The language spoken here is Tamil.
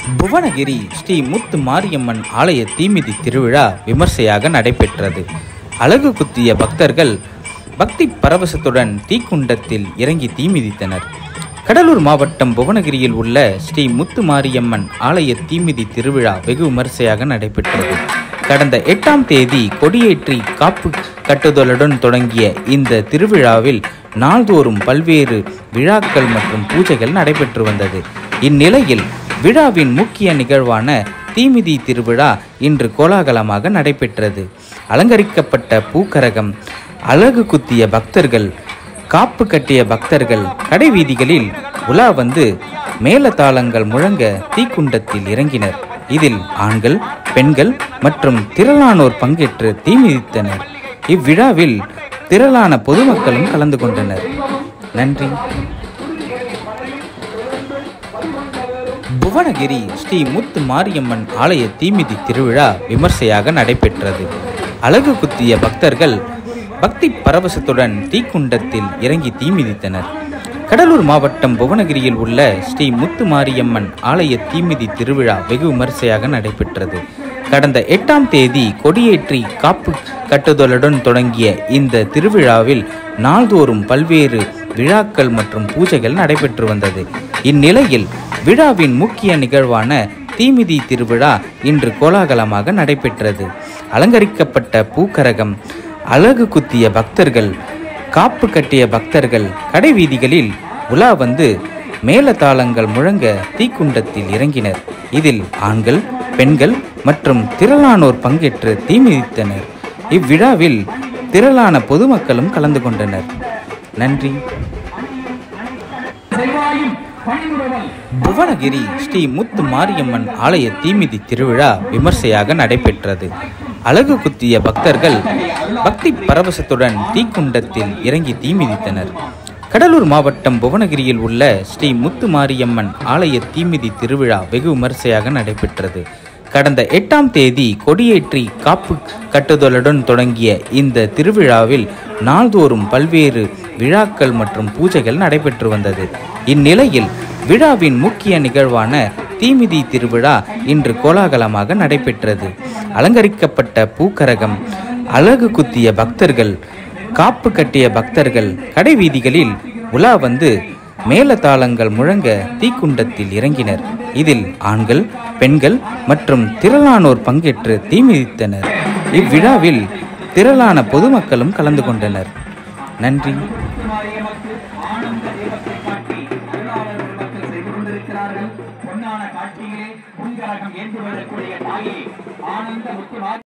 புவனகிரி ஸ்ரீ முத்து மாரியம்மன் ஆலய தீமிதி திருவிழா விமர்சையாக நடைபெற்றது அழகு குத்திய பக்தர்கள் பக்தி பரவசத்துடன் தீக்குண்டத்தில் இறங்கி தீமிதித்தனர் கடலூர் மாவட்டம் புவனகிரியில் உள்ள ஸ்ரீ முத்து மாரியம்மன் ஆலய தீமிதி திருவிழா வெகு விமர்சையாக நடைபெற்றது கடந்த எட்டாம் தேதி கொடியேற்றி காப்பு கட்டுதலுடன் தொடங்கிய இந்த திருவிழாவில் நாள்தோறும் பல்வேறு விழாக்கள் மற்றும் பூஜைகள் நடைபெற்று வந்தது இந்நிலையில் விழாவின் முக்கிய நிகழ்வான தீமிதி திருவிழா இன்று கோலாகலமாக நடைபெற்றது அலங்கரிக்கப்பட்ட பூக்கரகம் அழகு குத்திய பக்தர்கள் காப்பு கட்டிய பக்தர்கள் கடை வீதிகளில் உலா வந்து மேளதாளங்கள் முழங்க தீக்குண்டத்தில் இறங்கினர் இதில் ஆண்கள் பெண்கள் மற்றும் திரளானோர் பங்கேற்று தீமிதித்தனர் இவ்விழாவில் திரளான பொதுமக்களும் கலந்து கொண்டனர் நன்றி புவனகிரி ஸ்ரீ முத்து மாரியம்மன் ஆலய தீமிதி திருவிழா விமர்சையாக நடைபெற்றது அழகு குத்திய பக்தர்கள் பக்தி பரவசத்துடன் தீக்குண்டத்தில் இறங்கி தீமிதித்தனர் கடலூர் மாவட்டம் புவனகிரியில் உள்ள ஸ்ரீ முத்து மாரியம்மன் ஆலய தீமிதி திருவிழா வெகு விமர்சையாக நடைபெற்றது கடந்த எட்டாம் தேதி கொடியேற்றி காப்பு கட்டுதலுடன் தொடங்கிய இந்த திருவிழாவில் நாள்தோறும் பல்வேறு விழாக்கள் மற்றும் பூஜைகள் நடைபெற்று வந்தது இந்நிலையில் விழாவின் முக்கிய நிகழ்வான தீமிதி திருவிழா இன்று கோலாகலமாக நடைபெற்றது அலங்கரிக்கப்பட்ட பூக்கரகம் அழகு குத்திய பக்தர்கள் காப்பு கட்டிய பக்தர்கள் கடை வீதிகளில் உலா வந்து மேளதாளங்கள் முழங்க தீக்குண்டத்தில் இறங்கினர் இதில் ஆண்கள் பெண்கள் மற்றும் திரளானோர் பங்கேற்று தீமிதித்தனர் இவ்விழாவில் திரளான பொதுமக்களும் கலந்து கொண்டனர் நன்றி புவனகிரி ஸ்ரீ முத்து மாரியம்மன் ஆலய தீமிதி திருவிழா விமர்சையாக நடைபெற்றது அழகு குத்திய பக்தர்கள் பக்தி பரவசத்துடன் தீக்குண்டத்தில் இறங்கி தீமிதித்தனர் கடலூர் மாவட்டம் புவனகிரியில் உள்ள ஸ்ரீ முத்து மாரியம்மன் ஆலய தீமிதி திருவிழா வெகு விமர்சையாக நடைபெற்றது கடந்த எட்டாம் தேதி கொடியேற்றி காப்பு கட்டுதலுடன் தொடங்கிய இந்த திருவிழாவில் நாள்தோறும் பல்வேறு விழாக்கள் மற்றும் பூஜைகள் நடைபெற்று வந்தது இந்நிலையில் விழாவின் முக்கிய நிகழ்வான தீமிதி திருவிழா இன்று கோலாகலமாக நடைபெற்றது அலங்கரிக்கப்பட்ட பூக்கரகம் அழகு குத்திய பக்தர்கள் காப்பு கட்டிய பக்தர்கள் கடை வீதிகளில் உலா வந்து மேளதாளங்கள் முழங்க தீக்குண்டத்தில் இறங்கினர் இதில் ஆண்கள் பெண்கள் மற்றும் திரளானோர் பங்கேற்று தீமிதித்தனர் இவ்விழாவில் திரளான பொதுமக்களும் கலந்து கொண்டனர் நன்றி பொன்னான காட்சியிலே புன்கரகம் ஏந்தி வரக்கூடிய தாயே ஆனந்த முத்து